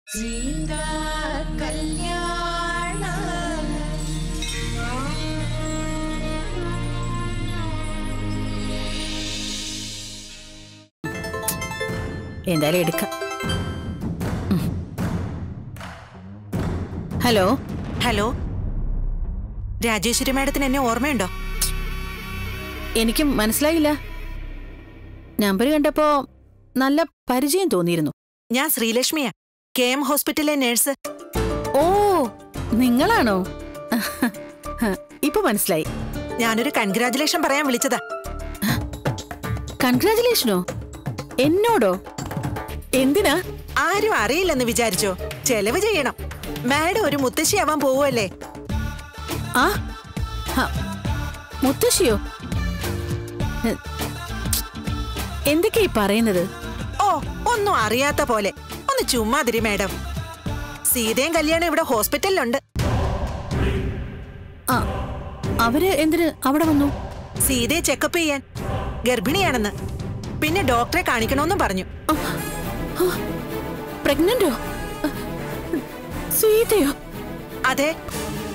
സീതാ കല്യാണ എന്തായാലും എടുക്കാം ഉം. ഹലോ ഹലോ രാജേശ്വരി മാഡത്തിന് എന്നെ ഓർമ്മയുണ്ടോ എനിക്ക് മനസ്സിലായില്ല നമ്പർ കണ്ടപ്പോ നല്ല പരിചയം തോന്നിയിരുന്നു ഞാൻ ശ്രീലക്ഷ്മിയാ കെ എം ഹോസ്പിറ്റലിലെ നേഴ്സ് ഓ നിങ്ങളാണോ ഇപ്പൊ മനസ്സിലായി ഞാനൊരു കൺഗ്രാചുലേഷൻ പറയാൻ വിളിച്ചതാ കൺഗ്രാചുലേഷനോ എന്നോടോ എന്തിനാ ആരും അറിയില്ലെന്ന് വിചാരിച്ചോ ചെലവ് ചെയ്യണം മാഡം ഒരു മുത്തശ്ശിയാവാൻ പോവുമല്ലേ ആ ഹ, മുത്തശ്ശിയോ ഹ്, എന്തൊക്കെയാ ഈ പറയുന്നത് ഓ ഒന്നും അറിയാത്ത പോലെ ഒന്ന് ചുമ്മാതിരി മാഡം സീതയും കല്യാണം ഇവിടെ ഹോസ്പിറ്റലിലുണ്ട് ആ അവര് എന്തിന് അവിടെ വന്നു സീതയെ ചെക്കപ്പ് ചെയ്യാൻ ഗർഭിണിയാണെന്ന് പിന്നെ ഡോക്ടറെ കാണിക്കണമെന്നും പറഞ്ഞു പ്രഗ്നന്റോ സീതയോ അതെ